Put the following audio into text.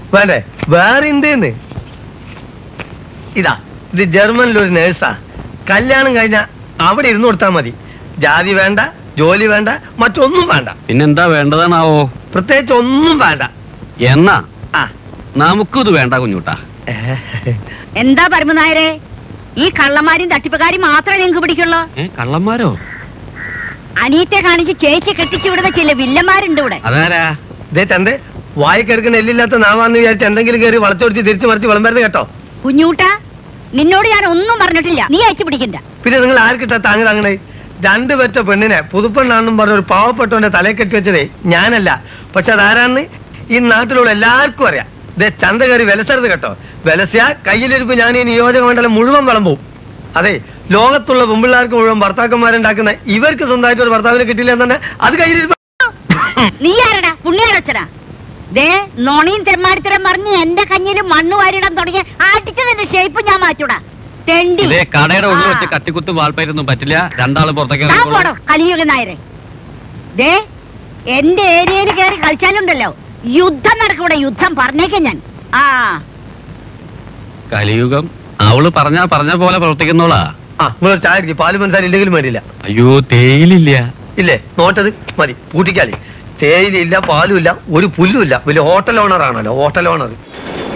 വേണ്ടേ വേറെ എന്തേന്ന് ഇതാ ഇത് ജർമ്മനിലൊരു നേഴ്സാ കല്യാണം കഴിഞ്ഞ അവിടെ ഇരുന്ന് കൊടുത്താൽ മതി ജാതി വേണ്ട ജോലി വേണ്ട മറ്റൊന്നും വേണ്ട പിന്നെന്താ വേണ്ടതാണാവോ പ്രത്യേകിച്ച് ഒന്നും വേണ്ട എന്നാ ആ നമുക്കും ഇത് വേണ്ട കുഞ്ഞൂട്ടാ എന്താ പരമനായരെ ഈ കള്ളന്മാരും തട്ടിപ്പുകാരും മാത്രമേ നിങ്ങൾക്ക് പിടിക്കുള്ളൂ ഏ കള്ളന്മാരോ അനിയത്തെ കാണിച്ച് ചേച്ചി കെട്ടിച്ചു വിടുന്ന ചില വില്ലന്മാരുണ്ട് ഇവിടെ അതാരാ ഇതേ ചന്ത് വായിക്കെടുക്കുന്ന എല്ലില്ലാത്ത നാവാന്ന് വിചാരിച്ച് എന്തെങ്കിലും കയറി വളച്ചൊടിച്ച് തിരിച്ചു മറിച്ച് വിളമ്പരുത് കേട്ടോ കുഞ്ഞൂട്ട നിന്നോട് ഞാൻ ഒന്നും പറഞ്ഞിട്ടില്ല നീ അയച്ചു പിടിക്കണ്ട പിന്നെ നിങ്ങൾ ആർക്കിട്ടാ താങ്ങ് താങ്ങണേ രണ്ട് പെറ്റ പെണ്ണിനെ പുതുപ്പെണ്ണാണെന്നും പറഞ്ഞ ഒരു പാവപ്പെട്ടവന്റെ തലയെ കെട്ടി വെച്ചതേ ഞാനല്ല പക്ഷെ അതാരാന്ന് ഈ നാട്ടിലുള്ള എല്ലാവർക്കും അറിയാം ഇതേ ചന്ത കയറി വിലസരുത് കേട്ടോ വിലസിയ കയ്യിലിരിപ്പ് ഞാൻ ഈ നിയോജക മണ്ഡലം മുഴുവൻ വിളമ്പും അതെ ലോകത്തുള്ള പെമ്പിള്ളാർക്ക് മുഴുവൻ ഭർത്താക്കന്മാരുണ്ടാക്കുന്ന ഇവർക്ക് സ്വന്തമായിട്ട് ഒരു ഭർത്താവിനെ കിട്ടില്ല എന്ന് തന്നെ അത് കയ്യിലിരിപ്പ് നീ ആരടാ പുണ്യാരച്ചടാ ദേ നോണിയും തെമ്മാടിത്തരം പറഞ്ഞ് എന്റെ കഞ്ഞിൽ മണ്ണ് വാരിടാൻ തുടങ്ങിയ ആട്ടിച്ചതിന്റെ ഷേപ്പ് ഞാൻ മാറ്റൂടാ തെണ്ടി ഇതേ കടയുടെ ഉള്ളിൽ ആ. വെച്ച് കത്തിക്കുത്ത് വാൾപ്പയറ്റൊന്നും പറ്റില്ല രണ്ടാളും പുറത്തേക്ക് താൻ ഇറങ്ങിക്കോളൂ. പോടോ കലിയുഗ നായരെ ദേ എന്റെ ഏരിയയിൽ കയറി കളിച്ചാലുണ്ടല്ലോ യുദ്ധം നടക്കൂടെ യുദ്ധം പറഞ്ഞേക്കാം ഞാൻ ആ കലിയുഗം അവള് പറഞ്ഞാ പറഞ്ഞ പോലെ പ്രവർത്തിക്കുന്നോളാ ആ നിങ്ങൾ ചായ അടിക്ക് പാല് മനസ്സിലായി ഇല്ലെങ്കിലും വേണ്ടിയില്ല അയ്യോ തേയിലില്ല ഇല്ലേ നോട്ടത് മതി പൂട്ടിക്കാലി തേയിലയില്ല പാലുമില്ല ഒരു പുല്ലുമില്ല വലിയ ഹോട്ടൽ ഓണർ ആണല്ലോ ഹോട്ടൽ ഓണർ